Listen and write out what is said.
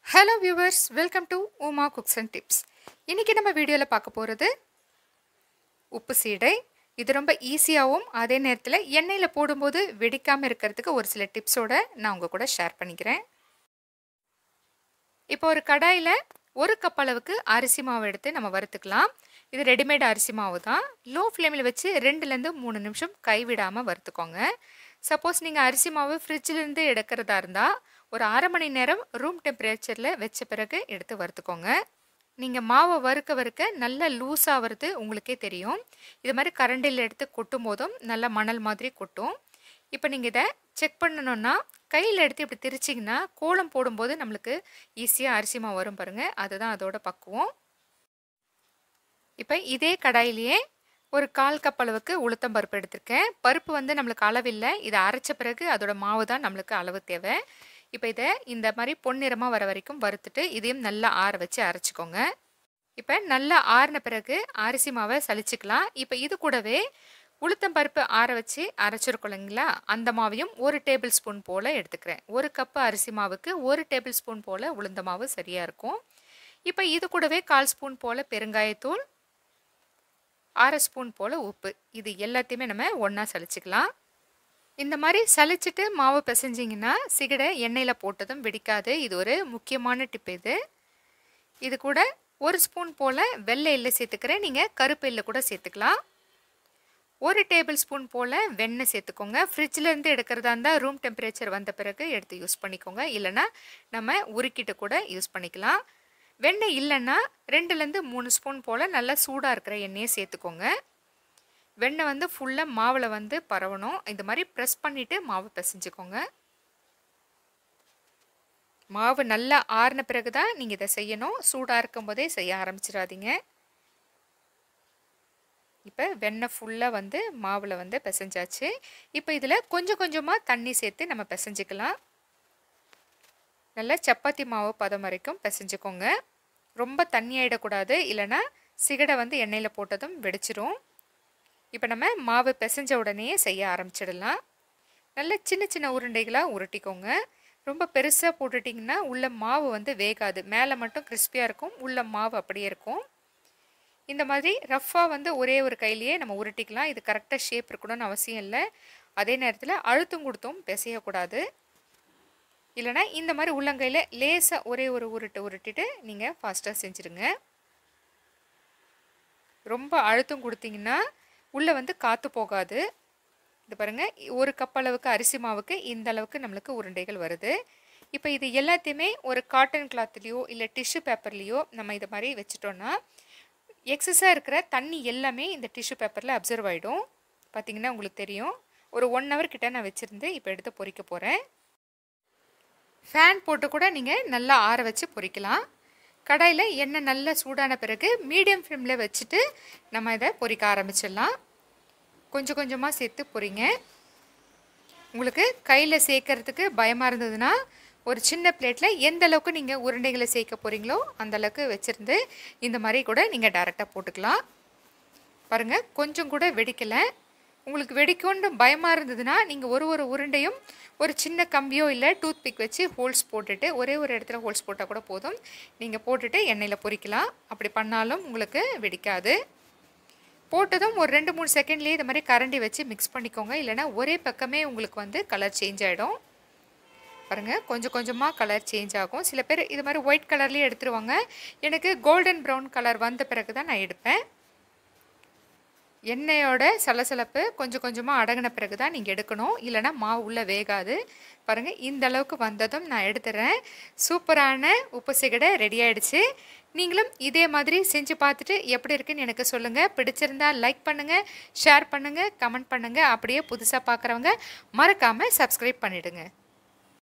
hello viewers welcome to Uma cooks and tips இன்றைக்கி நம்ம வீடியோவில் பார்க்க போகிறது உப்பு சீடை இது ரொம்ப ஈஸியாகவும் அதே நேரத்தில் எண்ணெயில் போடும்போது வெடிக்காமல் இருக்கிறதுக்கு ஒரு சில டிப்ஸோட நான் உங்கள் கூட ஷேர் பண்ணிக்கிறேன் இப்போ ஒரு கடாயில் ஒரு கப் அளவுக்கு அரிசி மாவு எடுத்து நம்ம வறுத்துக்கலாம் இது ரெடிமேட் அரிசி மாவு தான் லோ ஃப்ளேமில் வச்சு ரெண்டுலேருந்து மூணு நிமிஷம் கைவிடாமல் வறுத்துக்கோங்க சப்போஸ் நீங்கள் அரிசி மாவு ஃப்ரிட்ஜிலேருந்து எடுக்கிறதா இருந்தால் ஒரு அரை மணி நேரம் ரூம் டெம்பரேச்சரில் வச்ச பிறகு எடுத்து வறுத்துக்கோங்க நீங்கள் மாவை வறுக்க வறுக்க நல்லா லூஸ் ஆகிறது உங்களுக்கே தெரியும் இது மாதிரி கரண்டில் எடுத்து கொட்டும் போதும் நல்லா மணல் மாதிரி கொட்டும் இப்போ நீங்கள் இதை செக் பண்ணணுன்னா கையில் எடுத்து இப்படி திரிச்சிங்கன்னா கோலம் போடும்போது நம்மளுக்கு ஈஸியாக அரிசி மாவு வரும் பாருங்கள் அதுதான் அதோட பக்குவம் இப்போ இதே கடாயிலேயே ஒரு கால் கப் அளவுக்கு உளுத்தம் பருப்பு எடுத்திருக்கேன் பருப்பு வந்து நம்மளுக்கு அளவில்லை இதை அரைச்ச பிறகு அதோட மாவு தான் நம்மளுக்கு அளவு தேவை இப்போ இதை இந்த மாதிரி பொன்னிறமாக வர வரைக்கும் வறுத்துட்டு இதையும் நல்லா ஆற வச்சு அரைச்சிக்கோங்க இப்போ நல்லா ஆறின பிறகு அரிசி மாவை சலிச்சுக்கலாம் இப்போ இது கூடவே உளுத்தம் பருப்பு ஆற வச்சு அரைச்சிருக்கோம் இல்லைங்களா அந்த மாவையும் ஒரு டேபிள் ஸ்பூன் போல் எடுத்துக்கிறேன் ஒரு கப்பு அரிசி மாவுக்கு ஒரு டேபிள் ஸ்பூன் போல் உளுந்த மாவு சரியாக இருக்கும் இப்போ இது கூடவே கால் ஸ்பூன் போல் பெருங்காயத்தூள் அரை ஸ்பூன் போல் உப்பு இது எல்லாத்தையுமே நம்ம ஒன்றா சலிச்சுக்கலாம் இந்த மாதிரி சலிச்சுட்டு மாவு பிசைஞ்சிங்கன்னா சிகடை எண்ணெயில் போட்டதும் வெடிக்காது இது ஒரு முக்கியமான டிப் இது இது கூட ஒரு ஸ்பூன் போல் வெள்ளை எள்ளு சேர்த்துக்கிறேன் நீங்கள் கருப்பு எள்ளு கூட சேர்த்துக்கலாம் ஒரு டேபிள் ஸ்பூன் போல் வெண்ணெய் சேர்த்துக்கோங்க ஃப்ரிட்ஜிலேருந்து எடுக்கிறதா இருந்தால் ரூம் டெம்பரேச்சர் வந்த பிறகு எடுத்து யூஸ் பண்ணிக்கோங்க இல்லைனா நம்ம உருக்கிட்டு கூட யூஸ் பண்ணிக்கலாம் வெண்ணெய் இல்லைன்னா ரெண்டுலேருந்து மூணு ஸ்பூன் போல் நல்லா சூடாக இருக்கிற எண்ணெயை சேர்த்துக்கோங்க வெண்ணெய் வந்து ஃபுல்லாக மாவில் வந்து பரவணும் இந்த மாதிரி ப்ரெஸ் பண்ணிவிட்டு மாவு பிசைஞ்சுக்கோங்க மாவு நல்லா ஆறின பிறகு தான் நீங்கள் இதை செய்யணும் சூடாக இருக்கும் போதே செய்ய ஆரம்பிச்சிடாதீங்க இப்போ வெண்ணெய் ஃபுல்லாக வந்து மாவில் வந்து பிசைஞ்சாச்சு இப்போ இதில் கொஞ்சம் கொஞ்சமாக தண்ணி சேர்த்து நம்ம பிசைஞ்சிக்கலாம் நல்லா சப்பாத்தி மாவு பதம் வரைக்கும் பிசைஞ்சுக்கோங்க ரொம்ப தண்ணி ஆகிடக்கூடாது இல்லைனா சிகடை வந்து எண்ணெயில் போட்டதும் வெடிச்சிரும் இப்போ நம்ம மாவு பிசைஞ்ச உடனே செய்ய ஆரம்பிச்சிடலாம் நல்ல சின்ன சின்ன உருண்டைகளாக உருட்டிக்கோங்க ரொம்ப பெருசாக போட்டுட்டிங்கன்னா உள்ள மாவு வந்து வேகாது மேலே மட்டும் கிறிஸ்பியாக இருக்கும் உள்ள மாவு அப்படியே இருக்கும் இந்த மாதிரி ரஃப்பாக வந்து ஒரே ஒரு கையிலேயே நம்ம உருட்டிக்கலாம் இது கரெக்டாக ஷேப் இருக்கணும்னு அவசியம் இல்லை அதே நேரத்தில் அழுத்தம் கொடுத்தும் பிசையக்கூடாது இல்லைனா இந்த மாதிரி உள்ளங்கையில் லேசாக ஒரே ஒரு உருட்டு உருட்டிட்டு நீங்கள் ஃபாஸ்ட்டாக செஞ்சுருங்க ரொம்ப அழுத்தம் கொடுத்தீங்கன்னா உள்ளே வந்து காற்று போகாது இது பாருங்கள் ஒரு கப் அளவுக்கு அரிசி மாவுக்கு இந்த அளவுக்கு நம்மளுக்கு உருண்டைகள் வருது இப்போ இது எல்லாத்தையுமே ஒரு காட்டன் கிளாத்லேயோ இல்லை டிஷ்யூ பேப்பர்லேயோ நம்ம இது மாதிரி வச்சிட்டோன்னா எக்ஸஸாக இருக்கிற தண்ணி எல்லாமே இந்த டிஷ்யூ பேப்பரில் அப்சர்வ் ஆகிடும் பார்த்திங்கன்னா உங்களுக்கு தெரியும் ஒரு ஒன் ஹவர் கிட்ட நான் வச்சுருந்து இப்போ எடுத்து பொறிக்க போகிறேன் ஃபேன் போட்டு கூட நீங்கள் நல்லா ஆற வச்சு பொரிக்கலாம் கடாயில் எண்ணெய் நல்லா சூடான பிறகு மீடியம் ஃப்ளேமில் வச்சுட்டு நம்ம இதை பொரிக்க ஆரம்பிச்சிடலாம் கொஞ்சம் கொஞ்சமாக சேர்த்து பொரிங்க உங்களுக்கு கையில் சேர்க்கறதுக்கு பயமாக இருந்ததுன்னா ஒரு சின்ன பிளேட்டில் எந்த அளவுக்கு நீங்கள் உருண்டைகளை சேர்க்க போகிறீங்களோ அந்த அளவுக்கு வச்சுருந்து இந்த மாதிரி கூட நீங்கள் டேரெக்டாக போட்டுக்கலாம் பாருங்கள் கொஞ்சம் கூட வெடிக்கலை உங்களுக்கு வெடிக்கும்னு பயமாக இருந்ததுன்னா நீங்கள் ஒரு ஒரு உருண்டையும் ஒரு சின்ன கம்பியோ இல்லை டூத் பிக் வச்சு ஹோல்ஸ் போட்டுட்டு ஒரே ஒரு இடத்துல ஹோல்ஸ் போட்டால் கூட போதும் நீங்கள் போட்டுட்டு எண்ணெயில் பொரிக்கலாம் அப்படி பண்ணாலும் உங்களுக்கு வெடிக்காது போட்டதும் ஒரு ரெண்டு மூணு செகண்ட்லேயே இது மாதிரி கரண்டி வச்சு மிக்ஸ் பண்ணிக்கோங்க இல்லைனா ஒரே பக்கமே உங்களுக்கு வந்து கலர் சேஞ்ச் ஆகிடும் பாருங்கள் கொஞ்சம் கொஞ்சமாக கலர் சேஞ்ச் ஆகும் சில பேர் இது மாதிரி ஒயிட் கலர்லேயே எடுத்துருவாங்க எனக்கு கோல்டன் ப்ரௌன் கலர் வந்த பிறகு தான் நான் எடுப்பேன் எண்ணெயோட சலசலப்பு கொஞ்சம் கொஞ்சமாக அடங்கின பிறகு தான் நீங்கள் எடுக்கணும் இல்லைனா மாவு உள்ளே வேகாது பாருங்கள் இந்த அளவுக்கு வந்ததும் நான் எடுத்துறேன் சூப்பரான உப்பு சிகடை ரெடி ஆகிடுச்சு நீங்களும் இதே மாதிரி செஞ்சு பார்த்துட்டு எப்படி இருக்குன்னு எனக்கு சொல்லுங்கள் பிடிச்சிருந்தா லைக் பண்ணுங்கள் ஷேர் பண்ணுங்கள் கமெண்ட் பண்ணுங்கள் அப்படியே புதுசாக பார்க்குறவங்க மறக்காமல் சப்ஸ்கிரைப் பண்ணிவிடுங்க